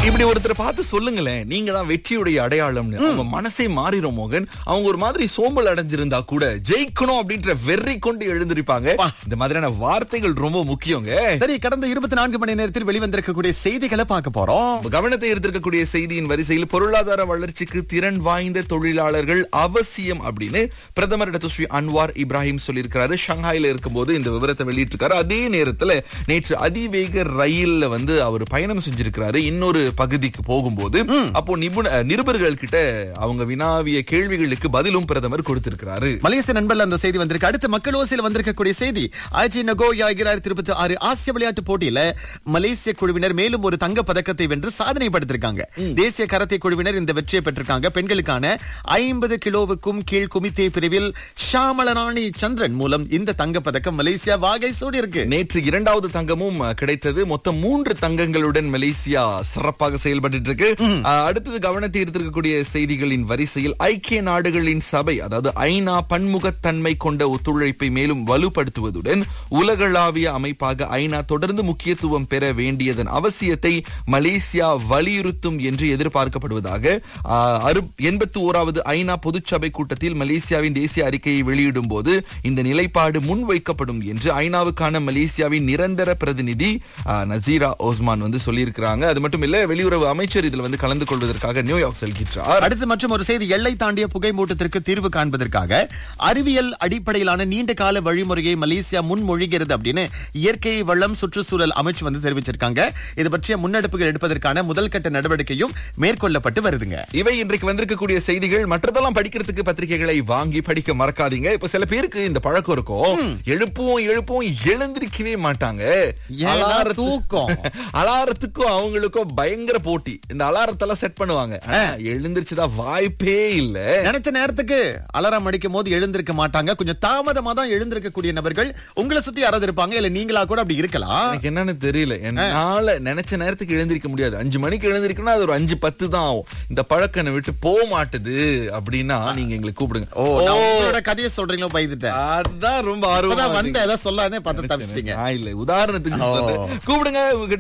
இப்படி ஒருத்தரை பார்த்து சொல்லுங்களேன் நீங்க தான் வெற்றியுடைய அடையாளம்னு அவங்க மனசே மாறிடும் மோகன் அவங்க ஒரு மாதிரி சோம்பல் அடைஞ்சிருந்தா கூட ஜெயிக்கணும் அப்படின்ற வெறி கொண்டு எழுந்திருப்பாங்க இந்த மாதிரியான வார்த்தைகள் ரொம்ப முக்கியங்க சரி கடந்த இருபத்தி நான்கு மணி நேரத்தில் வெளிவந்திருக்கக்கூடிய செய்திகளை பார்க்க போறோம் கவனத்தை ஈர்த்திருக்கக்கூடிய செய்தியின் வரிசையில் பொருளாதார வளர்ச்சிக்கு திறன் வாய்ந்த தொழிலாளர்கள் அவசியம் அப்படின்னு பிரதமர் டாக்டர் ஸ்ரீ அன்வார் இப்ராஹிம் சொல்லியிருக்கிறாரு ஷங்காயில இருக்கும்போது இந்த விவரத்தை வெளியிட்டிருக்காரு அதே நேரத்துல நேற்று அதிவேக ரயில்ல வந்து அவர் பயணம் செஞ்சிருக்கிறாரு இன்னொரு பகுதிக்கு போகும்போது அப்போ நிபுண நிருபர்கள் கிட்ட அவங்க வினாவிய கேள்விகளுக்கு பதிலும் பிரதமர் கொடுத்திருக்கிறாரு மலேசிய நண்பர்ல அந்த செய்தி வந்திருக்கு அடுத்து மக்கள் ஓசையில் வந்திருக்கக்கூடிய செய்தி ஐஜி நகோயா இரண்டாயிரத்தி இருபத்தி ஆறு ஆசிய விளையாட்டு போட்டியில மலேசிய குழுவினர் மேலும் ஒரு தங்க பதக்கத்தை வென்று சாதனை படுத்திருக்காங்க தேசிய கரத்தை குழுவினர் இந்த வெற்றியை பெற்றிருக்காங்க பெண்களுக்கான ஐம்பது கிலோவுக்கும் கீழ் குமித்தே பிரிவில் ஷாமலராணி சந்திரன் மூலம் இந்த தங்க பதக்கம் மலேசியா வாகை சூடி இருக்கு நேற்று இரண்டாவது தங்கமும் அஹ், கிடைத்தது மொத்தம் மூன்று தங்கங்களுடன் மலேசியா சிறப்பாக செயல்பட்டு இருக்கு அஹ், அடுத்தது கவனத்தை ஈர்த்திருக்கக்கூடிய செய்திகளின் வரிசையில் ஐக்கிய நாடுகளின் சபை அதாவது ஐநா பன்முகத்தன்மை கொண்ட ஒத்துழைப்பை மேலும் வலுப்படுத்துவதுடன் உலகளாவிய அமைப்பாக ஐநா தொடர்ந்து முக்கியத்துவம் பெற வேண்டியதன் அவசியத்தை மலேசியா வலியுறுத்தும் என்று எதிர்பார்க்கப்படுவதாக எண்பத்தி ஓராவது ஐநா பொதுச்சபை கூட்டத்தில் மலேசியாவின் தேசிய அறிக்கையை வெளியிடும் போது இந்த நிலைப்பாடு முன்வைக்கப்படும் என்று ஐநாவுக்கான மலேசியாவின் நிரந்தர பிரதிநிதி ஆ, நசீரா ஓஸ்மான் வந்து சொல்லியிருக்கிறாங்க அது மட்டும் இல்ல வெளியுறவு அமைச்சர் இதுல வந்து கலந்து கொள்வதற்காக நியூயார்க் செல்கின்றார் அடுத்து மற்றும் ஒரு செய்தி எல்லை தாண்டிய புகை மூட்டத்திற்கு தீர்வு காண்பதற்காக அறிவியல் அடிப்படையிலான நீண்ட கால வழிமுறையை மலேசியா முன்மொழிகிறது அப்படின்னு இயற்கை வளம் சுற்றுச்சூழல் அமைச்சு வந்து தெரிவிச்சிருக்காங்க இது பற்றிய முன்னெடுப்புகள் எடுப்பதற்கான முதல் கட்ட நடவடிக்கையும் மேற்கொள்ளப்பட்டு வருதுங்க இவை இன்றைக்கு வந்திருக்கக்கூடிய செய்திகள் மற்றதெல்லாம் படிக்கிறதுக்கு பத்திரிகைகளை வாங்கி படிக்க மறக்காதீங்க இப்ப சில பேருக்கு இந்த பழக்கம் இருக்கும் எழுப்புவோம் எழுப்புவோம் எழுந்திருக்கவே மாட்டாங்க ஏன்னா அலாரத்து- தூக்கம். அலாரத்துக்கும் அவங்களுக்கும் பயங்கர போட்டி இந்த அலாரத்தெல்லாம் செட் பண்ணுவாங்க ஆனா, எழுந்திருச்சுதான் வாய்ப்பே இல்ல நினைச்ச நேரத்துக்கு அலாரம் அடிக்கும் போது எழுந்திருக்க மாட்டாங்க கொஞ்சம் தாமதமா தான் எழுந்திருக்கக்கூடிய நபர்கள் உங்களை சுத்தி யாராவது இருப்பாங்க இல்ல நீங்களா கூட அப்படி இருக்கலாம் எனக்கு என்னன்னு தெரியல என்னால நினைச்ச நேரத்துக்கு எழுந்திருக்க முடியாது அஞ்சு மணிக்கு எழுந்திருக்கணும் அது ஒரு அஞ்சு பத்து தான் ஆகும் இந்த பழக்கம் என்னை விட்டு போக மாட்டுது அப்படின்னா நீங்க எங்களை கூப்பிடுங்க ஓ நான் உங்களோட கதையை சொல்றீங்களோ பயந்துட்டேன் அதான் ரொம்ப இப்பதான் ஆர்வம் வந்த ஏதாவது சொல்லானே பார்த்து தப்பிச்சிட்டீங்க இல்ல உதாரணத்துக்கு ஓ. சொல்றேன். கூப்பிடுங்க உங்ககிட்ட